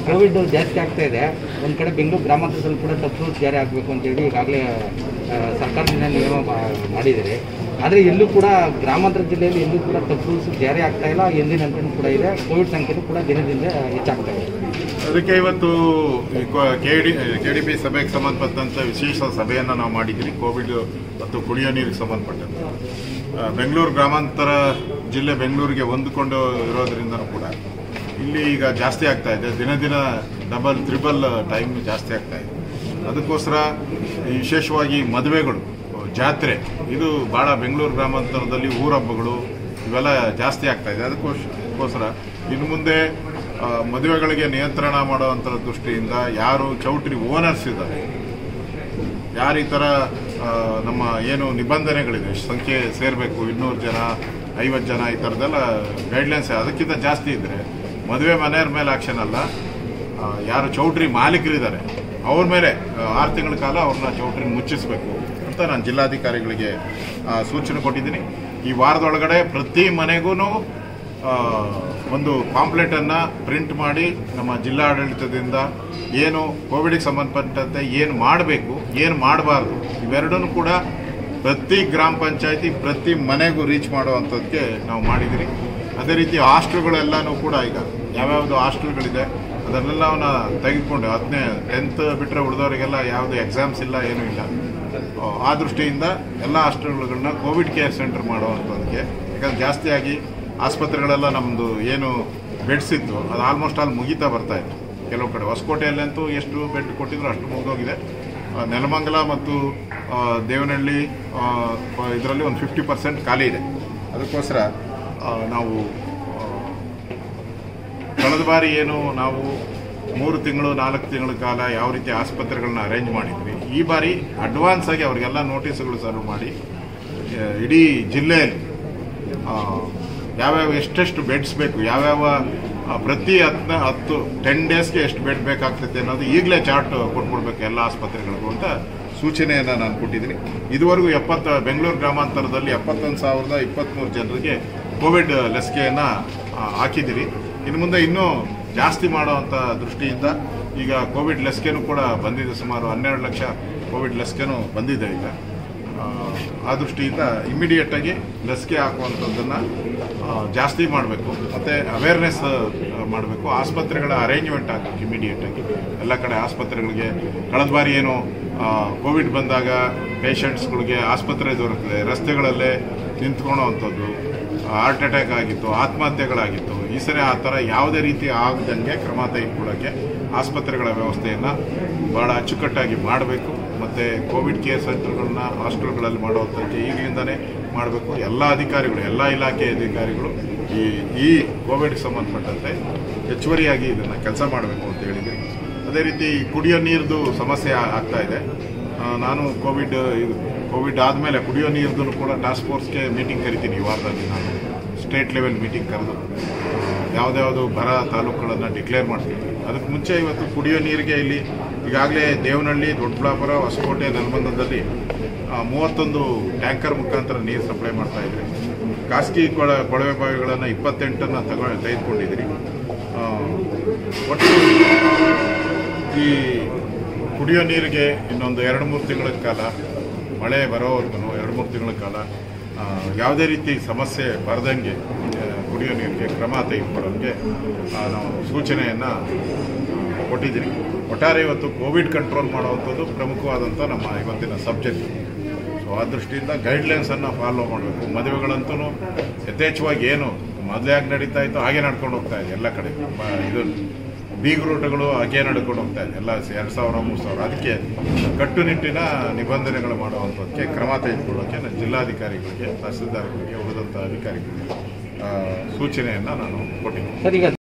Covid ಜಾಸ್ತಿ ಆಗ್ತಾ ಇದೆ ಒಂದು ಕಡೆ ಬೆಂಗಳೂರು ಗ್ರಾಮಾಂತರದಲ್ಲಿ ಕೂಡ ತಪ್ಪು ರೂಲ್ಸ್ ಜಾರಿ ಆಗಬೇಕು ಅಂತೇಳಿ ಈಗಾಗಲೇ ಆ, ಸರ್ಕಾರದಿಂದ ನಿಯಮ ಮಾ- ಮಾಡಿದ್ದಾರೆ ಆದರೆ ಎಲ್ಲೂ ಕೂಡ ಗ್ರಾಮಾಂತರ ಜಿಲ್ಲೆಯಲ್ಲಿ ಎಲ್ಲೂ ಕೂಡ ತಪ್ಪು ರೂಲ್ಸ್ ಜಾರಿ ಆಗ್ತಾ ಇಲ್ಲ ಎಂದಿನಂತೆಯೂ ಕೂಡ ಇದೆ ಕೋವಿಡ್ ಸಂಖ್ಯೆನೂ ಕೂಡ ದಿನದಿಂದ ಹೆಚ್ಚಾಗ್ತಾ ಇದೆ ಅದಕ್ಕೆ ಇವತ್ತು K D K D P ಸಭೆಗೆ ಸಂಬಂಧಪಟ್ಟಂತೆ ವಿಶೇಷ ಸಭೆಯನ್ನು ನಾವು ಮಾಡಿದ್ವಿ ಕೋವಿಡ್ ಮತ್ತು ಕುಡಿಯೋ ನೀರಿಗೆ ಸಂಬಂಧಪಟ್ಟಂತೆ ಆ, ಬೆಂಗಳೂರು ಗ್ರಾಮಾಂತರ ಜಿಲ್ಲೆ ಬೆಂಗಳೂರಿಗೆ ಹೊಂದಿಕೊಂಡು ಇರೋದ್ರಿಂದ ಕೂಡ ಇಲ್ಲಿ ಈಗ ಜಾಸ್ತಿ ಆಗ್ತಾ ಇದೆ ದಿನ ದಿನ ಡಬಲ್ ತ್ರಿಬಲ್ ಟೈಮ್ ಜಾಸ್ತಿ ಆಗ್ತಾ ಇದೆ ಅದಕ್ಕೋಸ್ಕರ ಈ ವಿಶೇಷವಾಗಿ ಮದುವೆಗಳು ಜಾತ್ರೆ ಇದು ಭಾಳ ಬೆಂಗಳೂರು ಗ್ರಾಮಾಂತರದಲ್ಲಿ ಊರಹಬ್ಬಗಳು ಇವೆಲ್ಲ ಜಾಸ್ತಿ ಆಗ್ತಾ ಇದೆ ಅದಕ್ಕೋಸ್ಕರ ಇನ್ನು ಮುಂದೆ ಆ, ಮದುವೆಗಳಿಗೆ ನಿಯಂತ್ರಣ ಮಾಡುವಂಥ ದೃಷ್ಟಿಯಿಂದ ಯಾರು ಚೌಟ್ರಿ ಓನರ್ಸ್ ಇದ್ದಾರೆ ಯಾರು ಈ ಥರ ಆ, ನಮ್ಮ ಏನು ನಿಬಂಧನೆಗಳಿದೆ ಎಷ್ಟು ಸಂಖ್ಯೆ ಸೇರಬೇಕು ಇನ್ನೂರು ಜನ ಐವತ್ತು ಜನ ಈ ಥರದ್ದೆಲ್ಲ ಗೈಡ್ಲೈನ್ಸ್ ಅದಕ್ಕಿಂತ ಜಾಸ್ತಿ ಇದ್ದರೆ ಮದುವೆ ಮನೆಯವ್ರ ಮೇಲೆ ಆಕ್ಷನ್ ಅಲ್ಲ ಆ, ಯಾರು ಚೌಟ್ರಿ ಮಾಲೀಕರಿದ್ದಾರೆ ಅವ್ರ ಮೇಲೆ ಆರು ತಿಂಗಳ ಕಾಲ ಅವ್ರನ್ನ ಚೌಟ್ರಿ ಮುಚ್ಚಿಸಬೇಕು ಅಂತ ನಾನು ಜಿಲ್ಲಾಧಿಕಾರಿಗಳಿಗೆ ಆ, ಸೂಚನೆ ಕೊಟ್ಟಿದ್ದೀನಿ ಈ ವಾರದೊಳಗಡೆ ಪ್ರತಿ ಮನೆಗೂ ಒಂದು ಪಾಂಪ್ಲೆಟನ್ನು ಪ್ರಿಂಟ್ ಮಾಡಿ ನಮ್ಮ ಜಿಲ್ಲಾಡಳಿತದಿಂದ ಏನು ಕೋವಿಡ್ಗೆ ಸಂಬಂಧಪಟ್ಟಂತೆ ಏನು ಮಾಡಬೇಕು ಏನು ಮಾಡಬಾರ್ದು ಇವೆರಡನ್ನೂ ಕೂಡ ಪ್ರತಿ ಗ್ರಾಮ ಪಂಚಾಯತಿ ಪ್ರತಿ ಮನೆಗೂ ರೀಚ್ ಮಾಡುವಂಥದ್ದಕ್ಕೆ ನಾವು ಮಾಡಿದ್ದೀರಿ ಅದೇ ರೀತಿ ಹಾಸ್ಟೆಲ್ಗಳೆಲ್ಲನೂ ಕೂಡ ಈಗ ಯಾವ್ಯಾವುದು ಹಾಸ್ಟೆಲ್ಗಳಿದೆ ಅದನ್ನೆಲ್ಲವನ್ನ ತೆಗೆದುಕೊಂಡು ಹತ್ತನೇ ಟೆಂತ್ ಬಿಟ್ಟರೆ ಉಳಿದವರಿಗೆಲ್ಲ ಯಾವುದು ಎಕ್ಸಾಮ್ಸ್ ಇಲ್ಲ ಏನೂ ಇಲ್ಲ ಆ, ಆ ದೃಷ್ಟಿಯಿಂದ ಎಲ್ಲ ಹಾಸ್ಟೆಲ್ಗಳನ್ನ ಕೋವಿಡ್ ಕೇರ್ ಸೆಂಟರ್ ಮಾಡುವಂಥದ್ದಕ್ಕೆ ಯಾಕಂದ್ರೆ ಜಾಸ್ತಿಯಾಗಿ ಆಸ್ಪತ್ರೆಗಳೆಲ್ಲ ನಮ್ಮದು ಏನು ಬೆಡ್ಸ್ ಇತ್ತು ಅದು ಆಲ್ಮೋಸ್ಟ್ ಆಲ್ ಮುಗೀತಾ ಬರ್ತಾ ಇತ್ತು ಕೆಲವು ಕಡೆ ಹೊಸಕೋಟೆಯಲ್ಲಂತೂ ಎಷ್ಟು ಬೆಡ್ ಕೊಟ್ಟಿದ್ರು ಅಷ್ಟು ಮುಗಿದೋಗಿದೆ ಆ, ನೆಲಮಂಗಲ ಮತ್ತು ಆ, ದೇವನಹಳ್ಳಿ ಇದರಲ್ಲಿ ಒಂದು ಫಿಫ್ಟಿ ಪರ್ಸೆಂಟ್ ಖಾಲಿ ಇದೆ ಅದಕ್ಕೋಸ್ಕರ ಆ, ನಾವು ಆ, ಕಳೆದ ಬಾರಿ ಏನು ನಾವು ಮೂರು ತಿಂಗಳು ನಾಲ್ಕು ತಿಂಗಳ ಕಾಲ ಯಾವ ರೀತಿ ಆಸ್ಪತ್ರೆಗಳನ್ನ ಅರೇಂಜ್ ಮಾಡಿದ್ವಿ ಈ ಬಾರಿ ಅಡ್ವಾನ್ಸ್ ಆಗಿ ಅವರಿಗೆಲ್ಲ ನೋಟಿಸ್ಗಳು ಸರ್ವ್ ಮಾಡಿ ಆ, ಇಡೀ ಜಿಲ್ಲೆಯಲ್ಲಿ ಆ, ಯಾವ್ಯಾವ ಎಷ್ಟೆಷ್ಟು ಬೆಡ್ಸ್ ಬೇಕು ಯಾವ್ಯಾವ ಆ, ಪ್ರತಿ ಹತ್ತನ ಹತ್ತು ಟೆನ್ ಡೇಸ್ಗೆ ಎಷ್ಟು ಬೆಡ್ ಬೇಕಾಗ್ತೈತೆ ಅನ್ನೋದು ಈಗಲೇ ಚಾರ್ಟ್ ಕೊಟ್ಬಿಡ್ಬೇಕು ಎಲ್ಲ ಆಸ್ಪತ್ರೆಗಳಿಗೂ ಅಂತ ಸೂಚನೆಯನ್ನು ನಾನು ಕೊಟ್ಟಿದ್ದೀನಿ ಇದುವರೆಗೂ ಎಪ್ಪತ್ತ ಬೆಂಗಳೂರು ಗ್ರಾಮಾಂತರದಲ್ಲಿ ಎಪ್ಪತ್ತೊಂದು ಸಾವಿರದ ಇಪ್ಪತ್ತ್ಮೂರು ಜನರಿಗೆ ಕೋವಿಡ್ ಲಸಿಕೆಯನ್ನು ಹಾಕಿದ್ದೀರಿ ಇನ್ನು ಮುಂದೆ ಇನ್ನೂ ಜಾಸ್ತಿ ಮಾಡುವಂಥ ದೃಷ್ಟಿಯಿಂದ ಈಗ ಕೋವಿಡ್ ಲಸಿಕೆನೂ ಕೂಡ ಬಂದಿದೆ ಸುಮಾರು ಹನ್ನೆರಡು ಲಕ್ಷ ಕೋವಿಡ್ ಲಸಿಕೆನೂ ಬಂದಿದೆ ಈಗ ಆ, ಆ ದೃಷ್ಟಿಯಿಂದ ಇಮಿಡಿಯೇಟ್ ಆಗಿ ಲಸಿಕೆ ಹಾಕುವಂಥದ್ದನ್ನು ಜಾಸ್ತಿ ಮಾಡಬೇಕು ಮತ್ತು ಅವೇರ್ನೆಸ್ ಮಾಡಬೇಕು ಆಸ್ಪತ್ರೆಗಳ ಅರೇಂಜ್ಮೆಂಟ್ ಆಗಬೇಕು ಇಮಿಡಿಯೇಟ್ ಆಗಿ ಎಲ್ಲ ಕಡೆ ಆಸ್ಪತ್ರೆಗಳಿಗೆ ಕಳೆದ ಬಾರಿ ಏನು ಆ, ಕೋವಿಡ್ ಬಂದಾಗ ಪೇಷಂಟ್ಸ್ಗಳಿಗೆ ಆಸ್ಪತ್ರೆ ದೊರಕದೆ ರಸ್ತೆಗಳಲ್ಲೇ ನಿಂತ್ಕೊಳ್ಳೋವಂಥದ್ದು ಹಾರ್ಟ್ ಅಟ್ಯಾಕ್ ಆಗಿತ್ತು ಆತ್ಮಹತ್ಯೆಗಳಾಗಿತ್ತು ಈ ಸರಿ ಆ ಥರ ಯಾವುದೇ ರೀತಿ ಆಗದಂಗೆ ಕ್ರಮ ತೆಗೆದುಕೊಳ್ಳೋಕ್ಕೆ ಆಸ್ಪತ್ರೆಗಳ ವ್ಯವಸ್ಥೆಯನ್ನು ಭಾಳ ಅಚ್ಚುಕಟ್ಟಾಗಿ ಮಾಡಬೇಕು ಮತ್ತು ಕೋವಿಡ್ ಕೇರ್ ಸೆಂಟರ್ಗಳನ್ನ ಹಾಸ್ಟೆಲ್ಗಳಲ್ಲಿ ಮಾಡುವಂಥಕ್ಕೆ ಈಗಲಿಂದನೇ ಮಾಡಬೇಕು ಎಲ್ಲ ಅಧಿಕಾರಿಗಳು ಎಲ್ಲ ಇಲಾಖೆ ಅಧಿಕಾರಿಗಳು ಈ ಈ ಕೋವಿಡ್ ಸಂಬಂಧಪಟ್ಟಂತೆ ಹೆಚ್ಚುವರಿಯಾಗಿ ಇದನ್ನು ಕೆಲಸ ಮಾಡಬೇಕು ಅಂತ ಹೇಳಿದ್ವಿ ಅದೇ ರೀತಿ ಕುಡಿಯೋ ನೀರ್ದು ಸಮಸ್ಯೆ ಆ- ಆಗ್ತಾ ಇದೆ ಆ, ನಾನು ಕೋವಿಡ್ ಇದು ಕೋವಿಡ್ ಆದಮೇಲೆ ಕುಡಿಯೋ ನೀರ್ದು ಕೂಡ ಟಾಸ್ಕ್ ಫೋರ್ಸ್ಗೆ ಮೀಟಿಂಗ್ ಕರಿತೀನಿ ಈ ವಾರದಲ್ಲಿ ನಾನು ಸ್ಟೇಟ್ ಲೆವೆಲ್ ಮೀಟಿಂಗ್ ಕರೆದು ಯಾವುದ್ಯಾವುದು ಬರ ತಾಲೂಕುಗಳನ್ನು ಡಿಕ್ಲೇರ್ ಮಾಡ್ತೀನಿ ಅದಕ್ಕೆ ಮುಂಚೆ ಇವತ್ತು ಕುಡಿಯೋ ನೀರಿಗೆ ಇಲ್ಲಿ ಈಗಾಗಲೇ ದೇವನಹಳ್ಳಿ ದೊಡ್ಡಬಳ್ಳಾಪುರ ಹೊಸಕೋಟೆ ನೆಲಮಂಗಲದಲ್ಲಿ ಆ, ಮೂವತ್ತೊಂದು ಟ್ಯಾಂಕರ್ ಮುಖಾಂತರ ನೀರು ಸಪ್ಲೈ ಮಾಡ್ತಾ ಇದ್ದಾರೆ ಖಾಸಗಿ ಕೊಳ ಕೊಳವೆ ಬಾವಿಗಳನ್ನು ಇಪ್ಪತ್ತೆಂಟನ್ನು ತಗೊ ತೆಗೆದುಕೊಂಡಿದ್ದೀರಿ ಆ, ಒಟ್ಟು ಈ ಕುಡಿಯೋ ನೀರಿಗೆ ಇನ್ನೊಂದು ಎರಡು ಮೂರು ತಿಂಗಳ ಕಾಲ ಮಳೆ ಬರೋವರೆಗೂ ಎರಡು ಮೂರು ತಿಂಗಳ ಕಾಲ ಆ, ಯಾವುದೇ ರೀತಿ ಸಮಸ್ಯೆ ಬರದಂಗೆ ಆ, ಕುಡಿಯೋ ನೀರಿಗೆ ಕ್ರಮ ತೆಗೆದುಕೊಳ್ಳೋಕ್ಕೆ ಆ, ನಾವು ಸೂಚನೆಯನ್ನು ಕೊಟ್ಟಿದ್ದೀರಿ ಒಟ್ಟಾರೆ ಇವತ್ತು ಕೋವಿಡ್ ಕಂಟ್ರೋಲ್ ಮಾಡುವಂಥದ್ದು ಪ್ರಮುಖವಾದಂಥ ನಮ್ಮ ಇವತ್ತಿನ ಸಬ್ಜೆಕ್ಟ್ ಸೊ ಆ ದೃಷ್ಟಿಯಿಂದ ಗೈಡ್ಲೈನ್ಸನ್ನು ಫಾಲೋ ಮಾಡಬೇಕು ಮದುವೆಗಳಂತೂ ಯಥೇಚ್ಛವಾಗಿ ಏನು ಮೊದಲೇ ಆಗಿ ನಡೀತಾ ಇತ್ತು ಹಾಗೆ ನಡ್ಕೊಂಡು ಹೋಗ್ತಾ ಇದೆ ಎಲ್ಲ ಕಡೆ ಮ- ಇದು ಬೀಗ್ ರೂಟ್ಗಳು ಹಾಗೆ ನಡ್ಕೊಂಡು ಹೋಗ್ತಾ ಇದೆ ಎಲ್ಲ ಎರಡು ಸಾವಿರ ಮೂರು ಸಾವಿರ ಅದಕ್ಕೆ ಕಟ್ಟುನಿಟ್ಟಿನ ನಿಬಂಧನೆಗಳು ಮಾಡುವಂಥದ್ದಕ್ಕೆ ಕ್ರಮ ತೆಗೆದುಕೊಳ್ಳೋಕ್ಕೆ ನಾನು ಜಿಲ್ಲಾಧಿಕಾರಿಗಳಿಗೆ ತಹಸೀಲ್ದಾರ್ಗಳಿಗೆ ಉಳಿದಂಥ ಅಧಿಕಾರಿಗಳಿಗೆ ಆ, ಸೂಚನೆಯನ್ನು ನಾನು ಕೊಟ್ಟಿದ್ದೀನಿ ಸರ್ ಈಗ